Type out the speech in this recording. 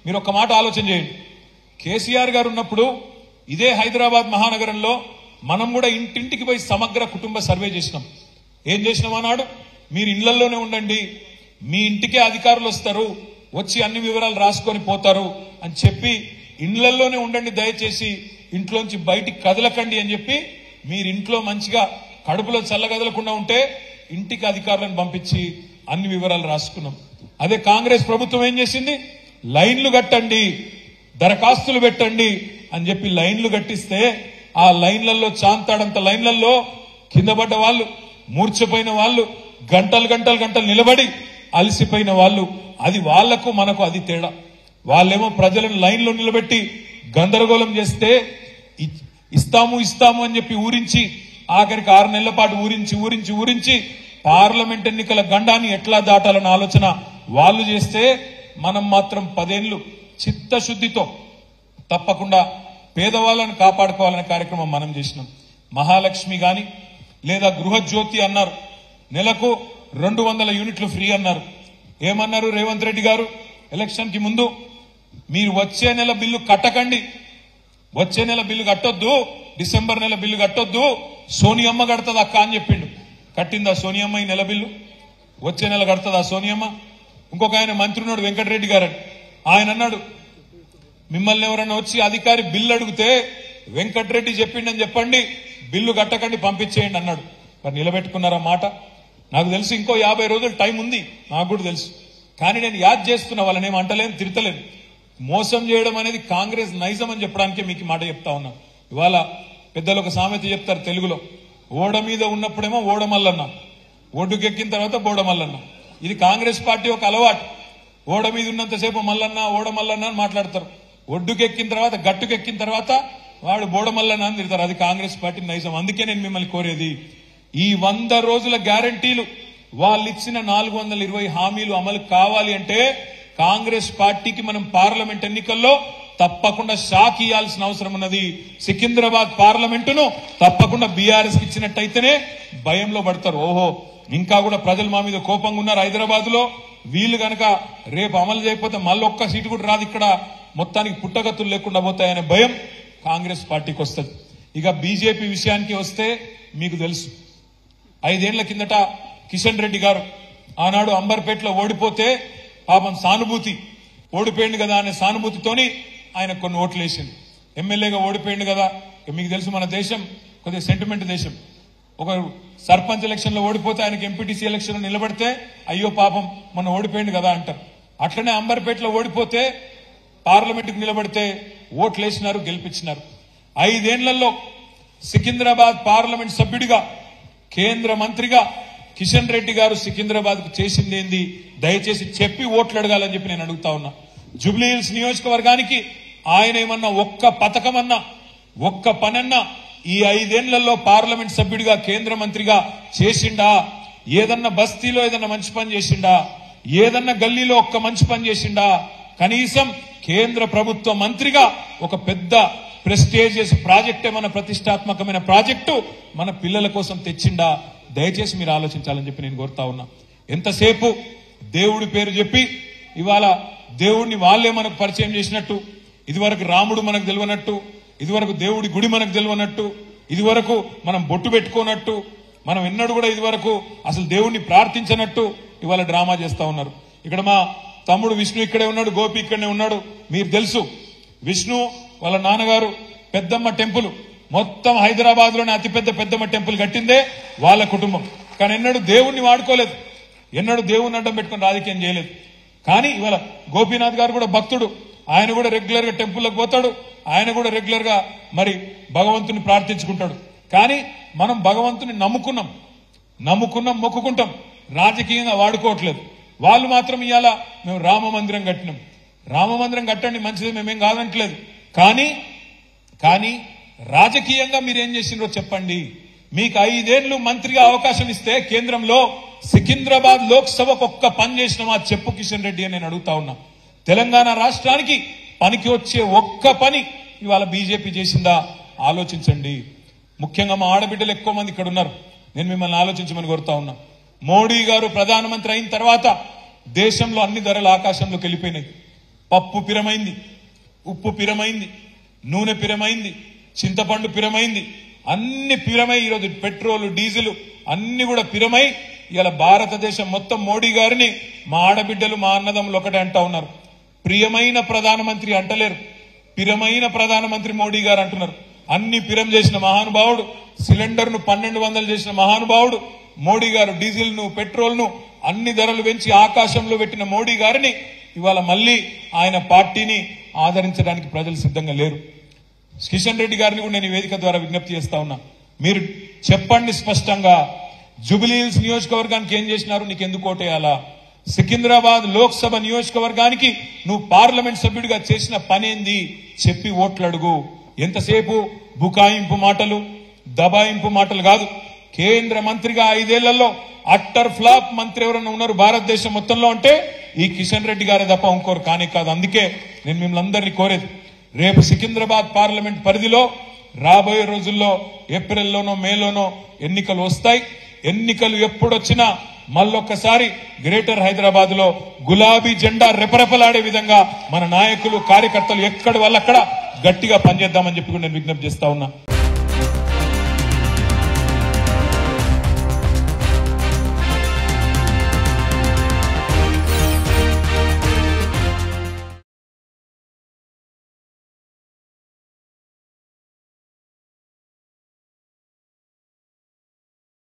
మీరు ఒక మాట ఆలోచన చేయండి కేసీఆర్ గారు ఉన్నప్పుడు ఇదే హైదరాబాద్ మహానగరంలో మనం కూడా ఇంటింటికి పోయి సమగ్ర కుటుంబ సర్వే చేసినాం ఏం చేసినాం అన్నాడు మీరు ఇళ్లలోనే ఉండండి మీ ఇంటికే అధికారులు వస్తారు వచ్చి అన్ని వివరాలు రాసుకొని పోతారు అని చెప్పి ఇళ్లలోనే ఉండండి దయచేసి ఇంట్లోంచి బయటికి కదలకండి అని చెప్పి మీరు ఇంట్లో మంచిగా కడుపులో చల్లగదలకుండా ఉంటే ఇంటికి అధికారులను పంపించి అన్ని వివరాలు రాసుకున్నాం అదే కాంగ్రెస్ ప్రభుత్వం ఏం చేసింది లైన్లు కట్టండి దరఖాస్తులు పెట్టండి అని చెప్పి లైన్లు కట్టిస్తే ఆ లైన్లలో చాంతాడంత లైన్లలో కింద పడ్డ వాళ్ళు మూర్ఛపోయిన వాళ్ళు గంటలు గంటలు గంటలు నిలబడి అలసిపోయిన వాళ్ళు అది వాళ్లకు మనకు అది తేడా వాళ్ళేమో ప్రజలను లైన్లో నిలబెట్టి గందరగోళం చేస్తే ఇ- ఇస్తాము ఇస్తాము అని చెప్పి ఊరించి ఆఖరికి ఆరు నెలల పాటు ఊరించి ఊరించి ఊరించి పార్లమెంట్ ఎన్నికల గండాన్ని ఎట్లా దాటాలన్న ఆలోచన వాళ్ళు చేస్తే మనం మాత్రం పదేళ్లు చిత్తశుద్ధితో తప్పకుండా పేదవాళ్ళని కాపాడుకోవాలనే కార్యక్రమం మనం చేసినాం మహాలక్ష్మి గాని లేదా గృహజ్యోతి అన్నారు నెలకు రెండు వందల యూనిట్లు ఫ్రీ అన్నారు ఏమన్నారు రేవంత్ రెడ్డి గారు ఎలక్షన్ కి ముందు మీరు వచ్చే నెల బిల్లు కట్టకండి వచ్చే నెల బిల్లు కట్టొద్దు డిసెంబర్ నెల బిల్లు కట్టొద్దు సోనియమ్మ కడుతుంది అక్క అని చెప్పిండు కట్టిందా సోనియమ్మ ఈ నెల బిల్లు వచ్చే నెల కడుతుందా సోనియమ్మ ఇంకొక ఆయన మంత్రి ఉన్నాడు వెంకటరెడ్డి గారు ఆయన అన్నాడు మిమ్మల్ని ఎవరైనా వచ్చి అధికారి బిల్లు అడిగితే వెంకటరెడ్డి చెప్పిండని చెప్పండి బిల్లు కట్టకండి పంపించేయండి అన్నాడు మరి నిలబెట్టుకున్నారా మాట నాకు తెలుసు ఇంకో యాభై రోజులు టైం ఉంది నాకు కూడా తెలుసు కానీ నేను యాద్ చేస్తున్నా వాళ్ళని ఏం అంటలేను తిడతలేను మోసం చేయడం అనేది కాంగ్రెస్ నైజం అని చెప్పడానికే మీకు ఈ మాట చెప్తా ఉన్నా ఇవాళ పెద్దలు ఒక సామెత చెప్తారు తెలుగులో ఓడ మీద ఉన్నప్పుడేమో ఓడమల్లన్న ఒడ్డుకెక్కిన తర్వాత బోడమల్లన్న ఇది కాంగ్రెస్ పార్టీ ఒక అలవాటు ఓడ మీద ఉన్నంతసేపు మల్లన్న ఓడ మల్లన్న అని మాట్లాడతారు ఒడ్డుకెక్కిన తర్వాత గట్టుకెక్కిన తర్వాత వాడు బోడమల్లన్న అని తిడతారు అది కాంగ్రెస్ పార్టీ నైజం అందుకే నేను మిమ్మల్ని కోరేది ఈ వంద రోజుల గ్యారంటీలు వాళ్ళు ఇచ్చిన నాలుగు వందల ఇరవై హామీలు అమలు కావాలి అంటే కాంగ్రెస్ పార్టీకి మనం పార్లమెంట్ ఎన్నికల్లో తప్పకుండా షాక్ ఇవ్వాల్సిన అవసరం ఉన్నది సికింద్రాబాద్ పార్లమెంటును తప్పకుండా బీఆర్ఎస్ కి ఇచ్చినట్టయితేనే భయంలో పడతారు ఓహో ఇంకా కూడా ప్రజలు మా మీద కోపంగా ఉన్నారు హైదరాబాద్ లో వీళ్ళు గనక రేపు అమలు చేయకపోతే మళ్ళీ ఒక్క సీటు కూడా రాదు ఇక్కడ మొత్తానికి పుట్టగతులు లేకుండా పోతాయనే భయం కాంగ్రెస్ పార్టీకి వస్తుంది ఇక బీజేపీ విషయానికి వస్తే మీకు తెలుసు ఐదేళ్ల కిందట కిషన్ రెడ్డి గారు ఆనాడు అంబర్పేటలో ఓడిపోతే పాపం సానుభూతి ఓడిపోయింది కదా అనే సానుభూతితోని ఆయన కొన్ని ఓట్లు వేసింది ఎమ్మెల్యేగా ఓడిపోయింది కదా ఇక మీకు తెలుసు మన దేశం కొద్దిగా సెంటిమెంట్ దేశం ఒక సర్పంచ్ ఎలక్షన్ లో ఓడిపోతే ఆయనకి ఎంపీటీసీ ఎలక్షన్ లో నిలబడితే అయ్యో పాపం మన ఓడిపోయింది కదా అంటారు అట్లనే అంబర్పేటలో ఓడిపోతే పార్లమెంట్ కు నిలబడితే ఓట్లు వేసినారు గెలిపించినారు ఐదేళ్లలో సికింద్రాబాద్ పార్లమెంట్ సభ్యుడిగా కేంద్ర మంత్రిగా కిషన్ రెడ్డి గారు సికింద్రాబాద్ కు చేసింది ఏంది దయచేసి చెప్పి ఓట్లు అడగాలని చెప్పి నేను అడుగుతా ఉన్నా జూబ్లీ హిల్స్ నియోజకవర్గానికి ఆయన ఏమన్నా ఒక్క పథకమన్నా ఒక్క పనన్నా ఈ ఐదేళ్లలో పార్లమెంట్ సభ్యుడిగా కేంద్ర మంత్రిగా చేసిండా ఏదన్నా బస్తీలో ఏదన్నా మంచి పని చేసిండా ఏదన్నా గల్లీలో ఒక్క మంచి పని చేసిండా కనీసం కేంద్ర ప్రభుత్వ మంత్రిగా ఒక పెద్ద ప్రెస్టేజియస్ ప్రాజెక్ట్ ఏమన్నా ప్రతిష్టాత్మకమైన ప్రాజెక్టు మన పిల్లల కోసం తెచ్చిండా దయచేసి మీరు ఆలోచించాలని చెప్పి నేను కోరుతా ఉన్నా ఎంతసేపు దేవుడి పేరు చెప్పి ఇవాళ దేవుడిని వాళ్ళే మనకు పరిచయం చేసినట్టు ఇదివరకు రాముడు మనకు తెలియనట్టు ఇదివరకు దేవుడి గుడి మనకు తెలియనట్టు ఇదివరకు మనం బొట్టు పెట్టుకోనట్టు మనం ఎన్నడూ కూడా ఇదివరకు అసలు దేవుణ్ణి ప్రార్థించనట్టు ఇవాళ డ్రామా చేస్తా ఉన్నారు ఇక్కడ మా తమ్ముడు విష్ణు ఇక్కడే ఉన్నాడు గోపి ఇక్కడనే ఉన్నాడు మీరు తెలుసు విష్ణు వాళ్ళ నాన్నగారు పెద్దమ్మ టెంపుల్ మొత్తం హైదరాబాద్ లోనే అతిపెద్ద పెద్దమ్మ టెంపుల్ కట్టిందే వాళ్ళ కుటుంబం కానీ ఎన్నడూ దేవుణ్ణి వాడుకోలేదు ఎన్నడూ దేవుణ్ణి అడ్డం పెట్టుకుని రాజకీయం చేయలేదు కానీ ఇవాళ గోపీనాథ్ గారు కూడా భక్తుడు ఆయన కూడా రెగ్యులర్ గా టెంపుల్కి పోతాడు ఆయన కూడా రెగ్యులర్ గా మరి భగవంతుని ప్రార్థించుకుంటాడు కానీ మనం భగవంతుని నమ్ముకున్నాం నమ్ముకున్నాం మొక్కుకుంటాం రాజకీయంగా వాడుకోవట్లేదు వాళ్ళు మాత్రం ఇవాళ మేము రామ మందిరం కట్టినాం రామ మందిరం కట్టండి మంచిది మేమేం కాదంటలేదు కానీ కానీ రాజకీయంగా మీరు ఏం చేసిండ్రో చెప్పండి మీకు ఐదేళ్లు మంత్రిగా అవకాశం ఇస్తే కేంద్రంలో సికింద్రాబాద్ లోక్సభకు ఒక్క పని చేసినామా చెప్పు కిషన్ రెడ్డి అని నేను అడుగుతా ఉన్నా తెలంగాణ రాష్ట్రానికి పనికి వచ్చే ఒక్క పని ఇవాళ బీజేపీ చేసిందా ఆలోచించండి ముఖ్యంగా మా ఆడబిడ్డలు ఎక్కువ మంది ఇక్కడ ఉన్నారు నేను మిమ్మల్ని ఆలోచించమని కోరుతా ఉన్నా మోడీ గారు ప్రధానమంత్రి అయిన తర్వాత దేశంలో అన్ని ధరలు ఆకాశంలోకి వెళ్ళిపోయినాయి పప్పు పిరమైంది ఉప్పు పిరమైంది నూనె పిరమైంది చింతపండు పిరమైంది అన్ని పిరమై ఈరోజు పెట్రోల్ డీజిల్ అన్ని కూడా పిరమై ఇలా భారతదేశం మొత్తం మోడీ గారిని మా ఆడబిడ్డలు మా అన్నదమ్ములు ఒకటే అంటా ఉన్నారు ప్రియమైన ప్రధానమంత్రి అంటలేరు పిరమైన ప్రధానమంత్రి మోడీ గారు అంటున్నారు అన్ని పిరం చేసిన మహానుభావుడు సిలిండర్ ను పన్నెండు వందలు చేసిన మహానుభావుడు మోడీ గారు డీజిల్ ను పెట్రోల్ ను అన్ని ధరలు పెంచి ఆకాశంలో పెట్టిన మోడీ గారిని ఇవాళ మళ్ళీ ఆయన పార్టీని ఆదరించడానికి ప్రజలు సిద్ధంగా లేరు కిషన్ రెడ్డి గారిని కూడా నేను ఈ వేదిక ద్వారా విజ్ఞప్తి చేస్తా ఉన్నా మీరు చెప్పండి స్పష్టంగా జుబిలీహిల్స్ నియోజకవర్గానికి ఏం చేసినారు నీకు ఎందుకు ఓటేయాలా సికింద్రాబాద్ లోక్సభ నియోజకవర్గానికి నువ్వు పార్లమెంట్ సభ్యుడిగా చేసిన పనేంది చెప్పి ఓట్లు అడుగు ఎంతసేపు బుకాయింపు మాటలు దబాయింపు మాటలు కాదు కేంద్ర మంత్రిగా ఐదేళ్లలో అట్టర్ ఫ్లాప్ మంత్రి ఎవరైనా ఉన్నారు భారతదేశం మొత్తంలో అంటే ఈ కిషన్ రెడ్డి గారే తప్ప ఇంకోరు కానీ కాదు అందుకే నేను మిమ్మల్ని అందరినీ కోరేది రేపు సికింద్రాబాద్ పార్లమెంట్ పరిధిలో రాబోయే రోజుల్లో ఏప్రిల్లోనో మేలోనో ఎన్నికలు వస్తాయి ఎన్నికలు ఎప్పుడొచ్చినా మళ్ళొక్కసారి గ్రేటర్ హైదరాబాద్ లో గులాబీ జెండా రెపరెపలాడే విధంగా మన నాయకులు కార్యకర్తలు ఎక్కడి వాళ్ళక్కడ గట్టిగా పనిచేద్దామని చెప్పి కూడా నేను విజ్ఞప్తి చేస్తా ఉన్నా